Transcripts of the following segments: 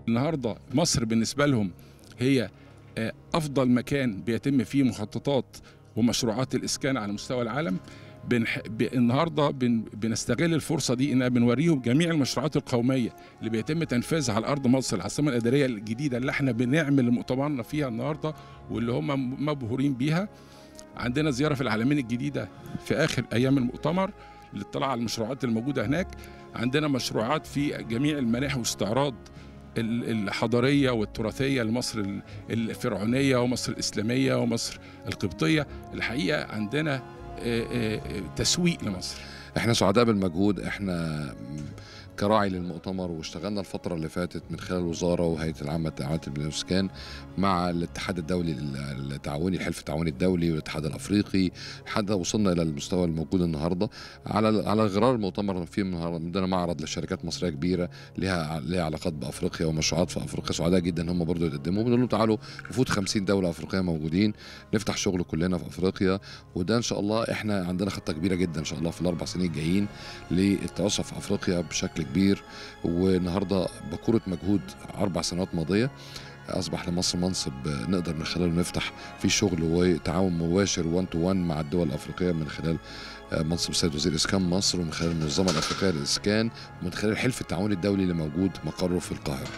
النهارده مصر بالنسبه لهم هي آه، افضل مكان بيتم فيه مخططات ومشروعات الاسكان على مستوى العالم بنح... ب... النهارده بن... بنستغل الفرصه دي ان بنوريهم جميع المشروعات القوميه اللي بيتم تنفيذها على ارض مصر العاصمه الاداريه الجديده اللي احنا بنعمل مؤتمرنا فيها النهارده واللي هم مبهورين بيها عندنا زياره في العالمين الجديده في اخر ايام المؤتمر للاطلاع على المشروعات الموجوده هناك عندنا مشروعات في جميع المناحي واستعراض ال- الحضاريه والتراثيه لمصر ال- الفرعونيه ومصر الاسلاميه ومصر القبطيه الحقيقه عندنا آه، آه، تسويق لمصر احنا سعداء بالمجهود احنا كراعي للمؤتمر واشتغلنا الفترة اللي فاتت من خلال الوزارة وهيئة العامة للتعاملات بالإسكان مع الاتحاد الدولي لل- التعاوني الحلف التعاوني الدولي والاتحاد الأفريقي حتى وصلنا إلى المستوى الموجود النهاردة على على غرار المؤتمر في النهاردة عندنا معرض لشركات مصرية كبيرة لها لها علاقات بأفريقيا ومشروعات في أفريقيا سعداء جدا إن هم برضه يقدموا بنقول لهم تعالوا نفوت 50 دولة أفريقية موجودين نفتح شغل كلنا في أفريقيا وده إن شاء الله احنا عندنا خطة كبيرة جدا إن شاء الله في الأربع سنين الجايين للتوسع في افريقيا بشكل كبير والنهارده بكوره مجهود اربع سنوات ماضيه اصبح لمصر منصب نقدر من خلاله نفتح فيه شغل وتعاون مباشر 1 تو 1 مع الدول الافريقيه من خلال منصب السيد وزير اسكان مصر ومن خلال المنظمه الافريقيه للاسكان ومن خلال الحلف التعاوني الدولي اللي موجود مقره في القاهره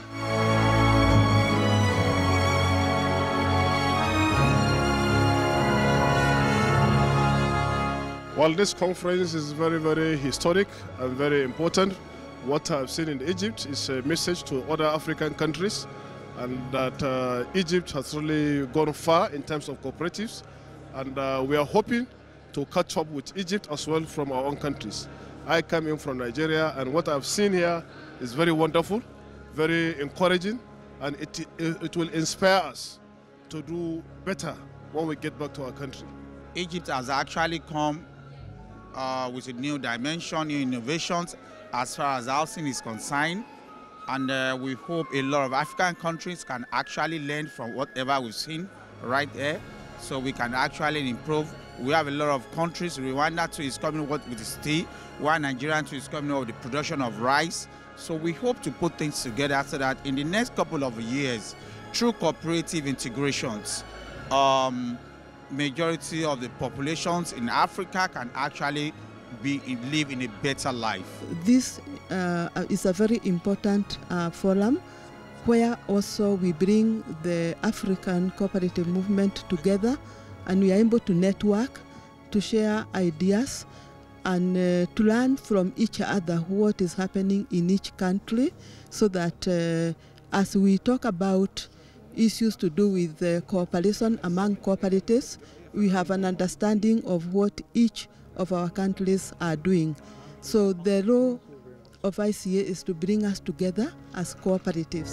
Well, this conference is very, very historic and very important. What I've seen in Egypt is a message to other African countries, and that uh, Egypt has really gone far in terms of cooperatives, and uh, we are hoping to catch up with Egypt as well from our own countries. I come in from Nigeria, and what I've seen here is very wonderful, very encouraging, and it, it will inspire us to do better when we get back to our country. Egypt has actually come uh, with a new dimension, new innovations as far as housing is concerned. And uh, we hope a lot of African countries can actually learn from whatever we've seen right there so we can actually improve. We have a lot of countries. Rwanda too is coming up with steel, while Nigeria too is coming up with the production of rice. So we hope to put things together so that in the next couple of years, through cooperative integrations, um, majority of the populations in Africa can actually be live in a better life. This uh, is a very important uh, forum where also we bring the African cooperative movement together and we are able to network, to share ideas, and uh, to learn from each other what is happening in each country so that uh, as we talk about issues to do with the cooperation among cooperatives, we have an understanding of what each of our countries are doing. So the role of ICA is to bring us together as cooperatives.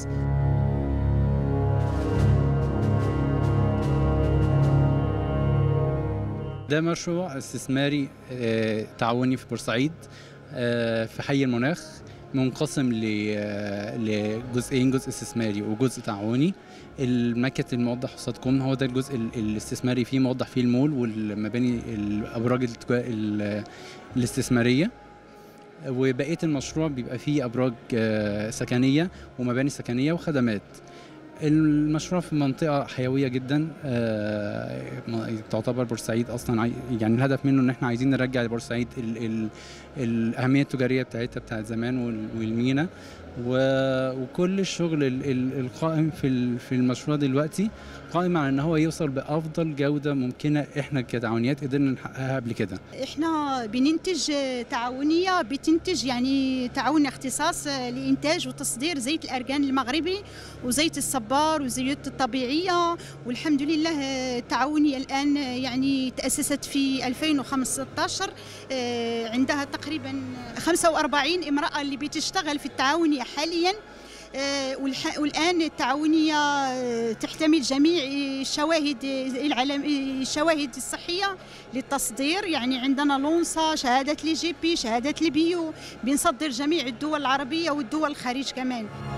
ده مشروع استثماري آه، تعاوني في بورسعيد آه، في حي المناخ منقسم ل- آه، لجزئين جزء استثماري وجزء تعاوني المكت الموضح قصادكم هو ده الجزء ال- الاستثماري فيه موضح فيه المول والمباني الابراج التجا- ال- الاستثماريه وبقيه المشروع بيبقى فيه ابراج آه، سكنيه ومباني سكنيه وخدمات المشروع في منطقة حيوية جدا آه، م- تعتبر بورسعيد أصلا عاي- يعني الهدف منه إن إحنا عايزين نرجع لبورسعيد ال ال الأهمية التجارية بتاعتها بتاعت زمان وال- والمينا و- وكل الشغل ال- ال- القائم في ال- في المشروع دلوقتي قائم على إن هو يوصل بأفضل جودة ممكنة إحنا كتعاونيات قدرنا نحققها قبل كده احنا بننتج تعاونيه بتنتج يعني تعاون اختصاص لانتاج وتصدير زيت الارجان المغربي وزيت الصبار وزيوت الطبيعيه والحمد لله التعاونيه الان يعني تاسست في 2015 آه، عندها تقريبا 45 امراه اللي بتشتغل في التعاونيه حاليا آه، والح- والان التعاونيه آه، تحتمل جميع الشواهد العالم الشواهد الصحيه للتصدير يعني عندنا لونسا شهاده لي جي بي شهاده البيو بنصدر جميع الدول العربيه والدول الخارج كمان